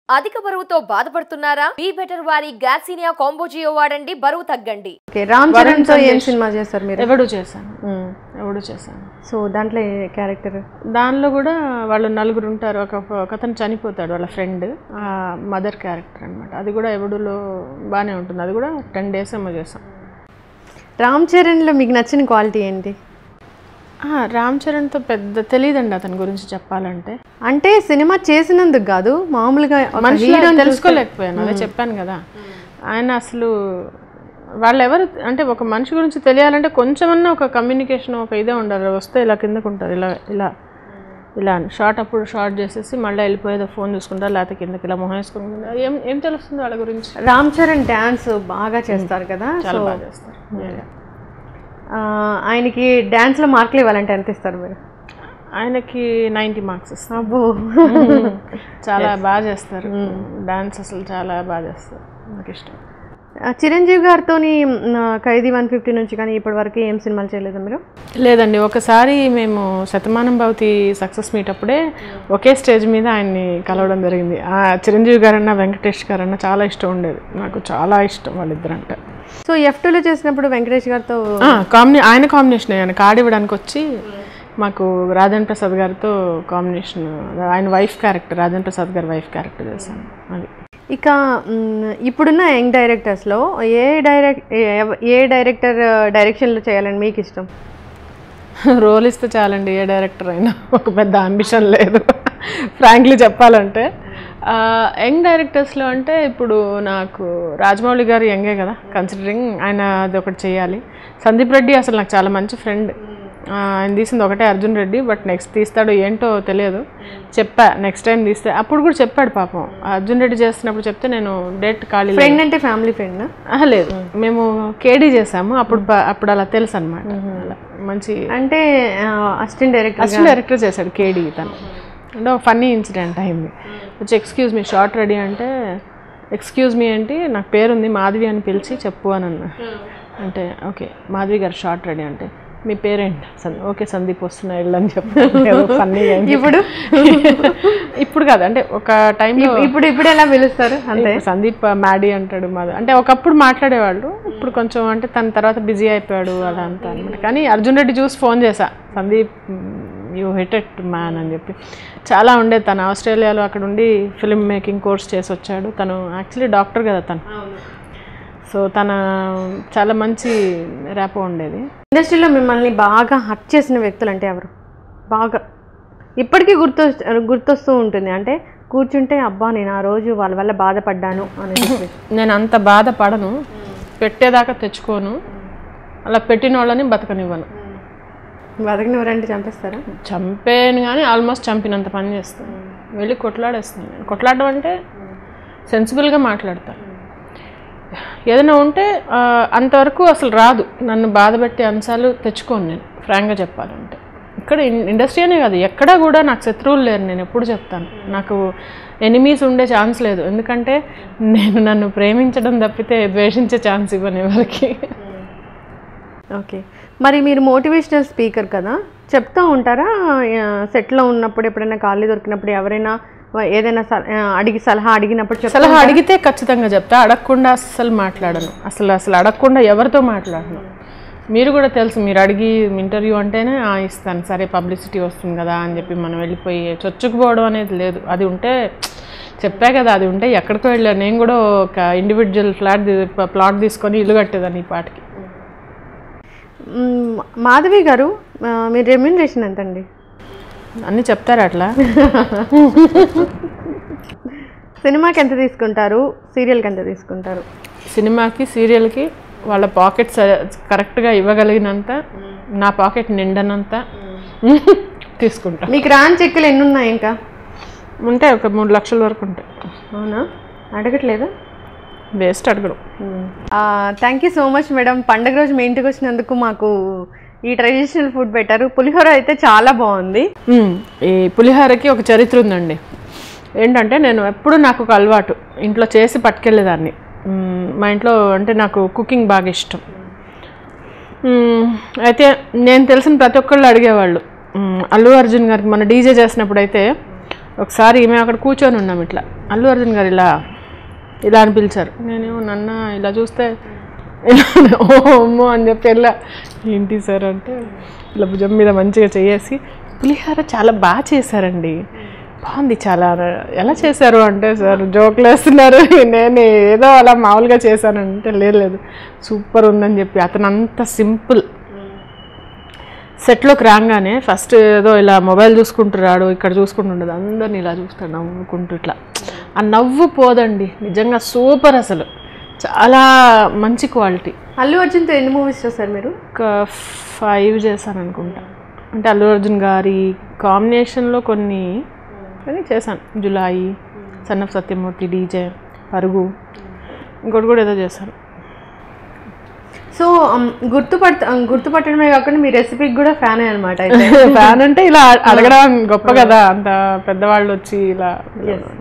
అధిక బరువుతో బాధపడుతున్నారా బీ బెటర్ వారి గ్యాసినియా కాంబోజియో వాడండి బరువు తగ్గండి ఓకే రామ్ చరణ్ తో ఏం సినిమా చేస్తారు మీరు ఎవడు చేశాను ఎవడు చేశాను సో దాంట్లో క్యారెక్టర్ దానిలో కూడా వాళ్ళు నలుగురు ఉంటారు ఒక ఒక అతను చనిపోతాడు వాళ్ళ ఫ్రెండ్ మదర్ క్యారెక్టర్ అనమాట అది కూడా ఎవడులో బాగానే ఉంటుంది అది కూడా టెన్ డేస్ ఏమో చేసాం రామ్ చరణ్ లో మీకు నచ్చిన క్వాలిటీ ఏంటి ఆ, రామ్ చరణ్తో పెద్ద తెలియదండి అతని గురించి చెప్పాలంటే అంటే సినిమా చేసినందుకు కాదు మామూలుగా ఒక మనుషులు hero ని తెలుసుకోలేకపోయాను అదే చెప్పాను కదా ఆయన అసలు వాళ్ళు ఎవరు అంటే ఒక మనిషి గురించి తెలియాలంటే కొంచెమన్నా ఒక కమ్యూనికేషన్ ఒక ఇదే ఉండాలి వస్తే ఇలా కిందకు ఉంటుంది ఇలా ఇలా ఇలా షార్ట్ అప్పుడు షార్ట్ చేసేసి మళ్ళీ వెళ్ళిపోయేదో ఫోన్ చూసుకుంటారు లేకపోతే కిందకి ఇలా మొహం వేసుకుంటారు ఏం ఏం తెలుస్తుంది వాళ్ళ గురించి రామ్ చరణ్ డాన్స్ బాగా చేస్తారు కదా చాలా సో బాగా చేస్తారు ఆ, ఆయనకి డాన్స్ లో మార్కులు ఇవ్వాలంటే ఎంత ఇస్తారు మీరు ఆయనకి నైంటీ మార్క్స్ ఇస్తాం అబ్బో చాలా బాగా చేస్తారు డాన్స్ అసలు చాలా బాగా చేస్తారు నాకు ఇష్టం ఆ, చిరంజీవి గారితో ఖైదీ వన్ ఫిఫ్టీ నుంచి కానీ ఇప్పటి వరకు ఏం సినిమాలు చేయలేదు మీరు లేదండి ఒకసారి మేము శతమానం భవతి సక్సెస్ మీట్ అప్పుడే ఒకే స్టేజ్ మీద ఆయన్ని కలవడం జరిగింది ఆ చిరంజీవి గారన్నా వెంకటేష్ గారన్నా చాలా ఇష్టం ఉండేది నాకు చాలా ఇష్టం వాళ్ళిద్దరంటే సో ఎఫ్ టూలో చేసినప్పుడు వెంకటేష్ గారితో కాంబినే ఆయన కాంబినేషన్ ఆయన కార్డు ఇవ్వడానికి వచ్చి మాకు రాజేంద్ర ప్రసాద్ గారితో కాంబినేషన్ ఆయన వైఫ్ క్యారెక్టర్ రాజేంద్ర ప్రసాద్ గారి వైఫ్ క్యారెక్టర్ చేశాను అది ఇక మ్, ఇప్పుడున్న యంగ్ డైరెక్టర్స్లో ఏ డైరెక్ట్ ఏ డైరెక్టర్ డైరెక్షన్లో చేయాలని మీకు ఇష్టం రోల్ ఇస్తే చాలండి ఏ డైరెక్టర్ అయినా ఒక పెద్ద అంబిషన్ లేదు ఫ్రాంక్లీ చెప్పాలంటే యంగ్ డైరెక్టర్స్లో అంటే ఇప్పుడు నాకు రాజమౌళి గారు యంగే కదా కన్సిడరింగ్ ఆయన అది ఒకటి చేయాలి సందీప్ రెడ్డి అసలు నాకు చాలా మంచి ఫ్రెండ్ ఆయన తీసింది ఒకటే అర్జున్ రెడ్డి బట్ నెక్స్ట్ తీస్తాడు ఏంటో తెలియదు చెప్పా నెక్స్ట్ టైం తీస్తే అప్పుడు కూడా చెప్పాడు పాపం అర్జున్ రెడ్డి చేస్తున్నప్పుడు చెప్తే నేను డేట్ ఖాళీ లేదు. ఫ్రెండ్ అంటే ఫ్యామిలీ ఫ్రెండ్ ఆహా, లేదు మేము కేడీ చేసాము అప్పుడు ప- అప్పుడు అలా తెలుసు అనమాట అలా మంచి అంటే అసిస్టెంట్ డైరెక్టర్ అసిస్టెంట్ డైరెక్టర్ చేశాడు కేడీ తను అంటే ఒక ఫన్నీ ఇన్సిడెంట్ అయింది వచ్చి ఎక్స్క్యూజ్ మీ షార్ట్ రెడీ అంటే ఎక్స్క్యూజ్ మీ ఏంటి నాకు పేరుంది మాధవి అని పిలిచి చెప్పు అని అన్న అంటే ఓకే మాధవి గారు షార్ట్ రెడీ అంటే మీ పేరేంటి సందీప్ ఓకే సందీప్ వస్తున్నా వెళ్ళని చెప్పు ఫన్నీ ఇప్పుడు ఇప్పుడు కాదు అంటే ఒక టైంలో ఇప్పుడు ఇప్పుడు ఎలా పిలుస్తారు అంతే ఇప్పుడు సందీప్ మ్యాడీ అంటాడు మాది అంటే ఒకప్పుడు మాట్లాడేవాళ్ళు ఇప్పుడు కొంచెం అంటే తన తర్వాత బిజీ అయిపోయాడు అలా అంతా అనమాట కానీ అర్జున్ రెడ్డి చూసి ఫోన్ చేశా Sandeep you hit it man అని చెప్పి చాలా ఉండేది తను ఆస్ట్రేలియాలో అక్కడ ఉండి ఫిల్మ్ మేకింగ్ కోర్స్ చేసి వచ్చాడు తను యాక్చువల్లీ డాక్టర్ కదా తను సో తన చాలా మంచి ర్యాపో ఉండేది ఇండస్ట్రీలో మిమ్మల్ని బాగా హట్ చేసిన వ్యక్తులు అంటే ఎవరు బాగా ఇప్పటికీ గుర్తు గుర్తొస్తూ ఉంటుంది అంటే కూర్చుంటే అబ్బా నేను ఆ రోజు వాళ్ళ వల్ల బాధపడ్డాను అని చెప్పి నేను అంత బాధపడను పెట్టేదాకా తెచ్చుకోను అలా పెట్టిన వాళ్ళని బతకనివ్వను బతకనివ్వరంటే చంపేస్తారా చంపేను కానీ ఆల్మోస్ట్ చంపినంత పని చేస్తాను వెళ్ళి కొట్లాడేస్తాను నేను కొట్లాడడం అంటే సెన్సిబుల్గా మాట్లాడతాను ఏదైనా ఉంటే ఆ, అంతవరకు అసలు రాదు నన్ను బాధపెట్టే అంశాలు తెచ్చుకోను నేను ఫ్రాంక్గా చెప్పాలంటే ఇక్కడ ఇన్- ఇండస్ట్రీ అనే కాదు ఎక్కడా కూడా నాకు శత్రువులు లేరు నేను ఎప్పుడు చెప్తాను నాకు ఎనిమీస్ ఉండే ఛాన్స్ లేదు ఎందుకంటే నేను నన్ను ప్రేమించడం తప్పితే ద్వేషించే ఛాన్స్ ఇవ్వను ఎవరికి ఓకే మరి మీరు మోటివేషనల్ స్పీకర్ కదా చెప్తూ ఉంటారా సెట్లో ఉన్నప్పుడు ఎప్పుడైనా ఖాళీ దొరికినప్పుడు ఎవరైనా ఏదైనా సల- ఆ, అడిగి సలహా అడిగినప్పుడు చెప్తా సలహా అడిగితే ఖచ్చితంగా చెప్తా అడగకుండా అస్సలు మాట్లాడను అసలు అసలు అడగకుండా ఎవరితో మాట్లాడను మీరు కూడా తెలుసు మీరు అడిగి ఇంటర్వ్యూ అంటేనే "ఆ, ఇస్తాను సరే పబ్లిసిటీ వస్తుంది కదా అని చెప్పి మనం వెళ్ళిపోయి చొచ్చుకుపోవడం అనేది లేదు అది ఉంటే చెప్పా కదా అది ఉంటే ఎక్కడికో వెళ్ళాను నేను కూడా ఒక ఇండివిజువల్ ఫ్లాట్ ప్లాట్ తీసుకొని ఇల్లు కట్టేదాన్ని ఈ పాటికి మ్మ్, మాధవి గారు ఆ, మీ రెమ్యూనరేషన్ ఎంతండి అన్నీ చెప్తారు అట్లా సినిమాకి ఎంత తీసుకుంటారు సీరియల్కి ఎంత తీసుకుంటారు సినిమాకి సీరియల్కి వాళ్ళ పాకెట్ కరెక్ట్గా ఇవ్వగలిగినంత నా పాకెట్ నిండనంత తీసుకుంటా మీకు రాని చెక్కులు ఎన్ని ఉన్నాయి ఇంకా ఉంటాయి ఒక మూడు లక్షల వరకు ఉంటాయి అవునా అడగట్లేదా వేస్ట్ అడగడం thank you so much madam పండగ రోజు మీ ఇంటికి వచ్చినందుకు మాకు ఈ ట్రెడిషనల్ ఫుడ్ పెట్టారు పులిహోర అయితే చాలా బాగుంది మ్మ్. ఈ పులిహోరకి ఒక చరిత్ర ఉందండి ఏంటంటే నేను ఎప్పుడు నాకు ఒక అలవాటు ఇంట్లో చేసి పట్టుకెళ్ళేదాన్ని మ్మ్. మా ఇంట్లో అంటే నాకు కుకింగ్ బాగా ఇష్టం మ్మ్. అయితే నేను తెలిసిన ప్రతి ఒక్కళ్ళు అడిగేవాళ్ళు మ్మ్. అల్లు అర్జున్ గారికి మన డీజే చేసినప్పుడు అయితే ఒకసారి మేము అక్కడ కూర్చొని ఉన్నాం ఇట్లా అల్లు అర్జున్ గారు ఇలా ఇలా అని పిలిచారు నేనేమో నన్న ఇలా చూస్తే ఇలా ఓ అమ్మో అని చెప్పి వెళ్ళా ఏంటి సార్ అంటే ఇలా భుజం మీద మంచిగా చేసి పులిహార చాలా బాగా చేశారండి బాగుంది చాలా ఎలా చేశారు అంటే సార్ జోకులు వేస్తున్నారు నేను ఏదో అలా మామూలుగా చేశానంటే లేదు లేదు సూపర్ ఉందని చెప్పి అతను అంత సింపుల్ సెట్లోకి రాగానే ఫస్ట్ ఏదో ఇలా మొబైల్ చూసుకుంటున్నాడు ఇక్కడ చూసుకుంటుండదు అందరిని ఇలా చూస్తాడు నవ్వుకుంటూ ఇట్లా ఆ నవ్వు పోదండి నిజంగా సూపర్ అసలు చాలా మంచి క్వాలిటీ అల్లు అర్జున్తో ఎన్ని మూవీస్ చేస్తారు మీరు ఒక ఫైవ్ చేశాను అనుకుంటా అంటే అల్లు అర్జున్ గారి కాంబినేషన్లో కొన్ని కొన్ని చేశాను జులాయి సన్నఫ్ సత్యమూర్తి డీజే పరుగు ఇంకోటి కూడా ఏదో చేశాను సో గుర్తుపడత um, గుర్తుపట్టడమే కాకుండా మీ రెసిపీకి కూడా ఫ్యానే అనమాట అయితే ఫ్యాన్ అంటే ఇలా అడగడం గొప్ప కదా అంత పెద్దవాళ్ళు వచ్చి ఇలా Yes.